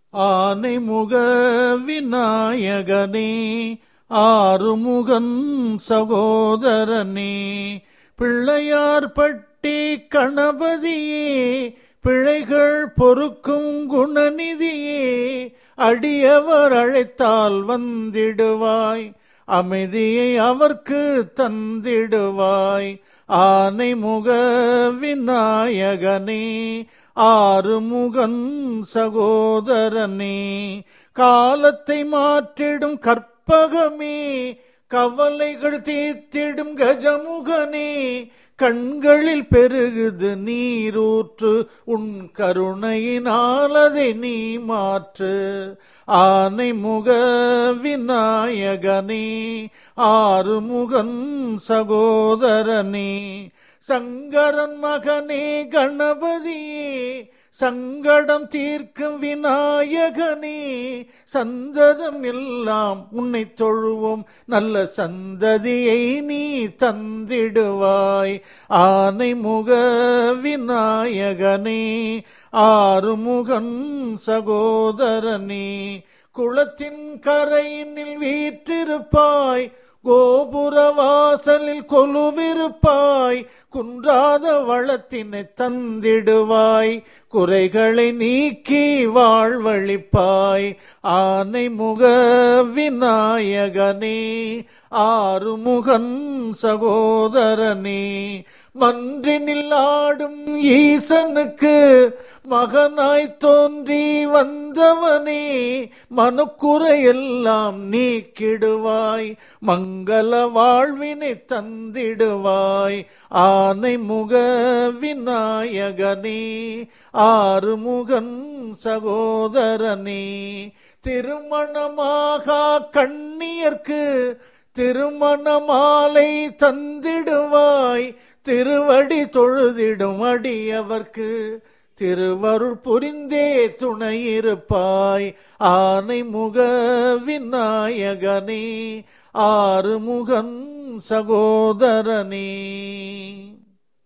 ஆனைமுக விநாயகனே ஆறுமுகன் சகோதரனே பிள்ளையார் பட்டி கணபதியே பிழைகள் பொறுக்கும் குணநிதியே அடியவர் அழைத்தால் வந்திடுவாய் அமைதியை அவர்க்கு தந்திடுவாய் ஆனைமுக விநாயகனே ஆறுமுகன் சகோதரனே காலத்தை மாற்றிடும் கற்பகமே கவலைகள் தீர்த்திடும் கஜமுகனே கண்களில் பெருகுது நீரூற்று உன் கருணையினால் அதை நீ மாற்று ஆனை முக விநாயகனே ஆறுமுகன் சகோதரனே சங்கரன் மகனே கணபதியே சங்கடம் தீர்க்கும் விநாயகனே சந்ததம் எல்லாம் உன்னை தொழுவோம் நல்ல சந்ததியை நீ தந்திடுவாய் ஆனை முக விநாயகனே ஆறுமுகன் சகோதரனே குளத்தின் கரையினில் வீற்றிருப்பாய் கோபுர வாசலில் கொலுவிருப்பாய் குன்றாத வளத்தினை தந்திடுவாய் குறைகளை நீக்கி வாழ்வழிப்பாய் ஆனை முக விநாயகனே ஆறுமுகன் சகோதரனே மன்றினில் ஆடும் ஈசனுக்கு மகனாய் தோன்றி வந்தவனே மனுக்குறையெல்லாம் நீக்கிடுவாய் மங்கள வாழ்வினை தந்திடுவாய் ஆனை முக விநாயகனே ஆறுமுகன் சகோதரனே திருமணமாகா கண்ணியர்க்கு திருமண மாலை தந்திடுவாய் திருவடி தொழுதிடும் அடியவர்க்கு திருவருள் புரிந்தே துணையிருப்பாய் ஆனை முக விநாயகனே ஆறுமுகன் சகோதரனே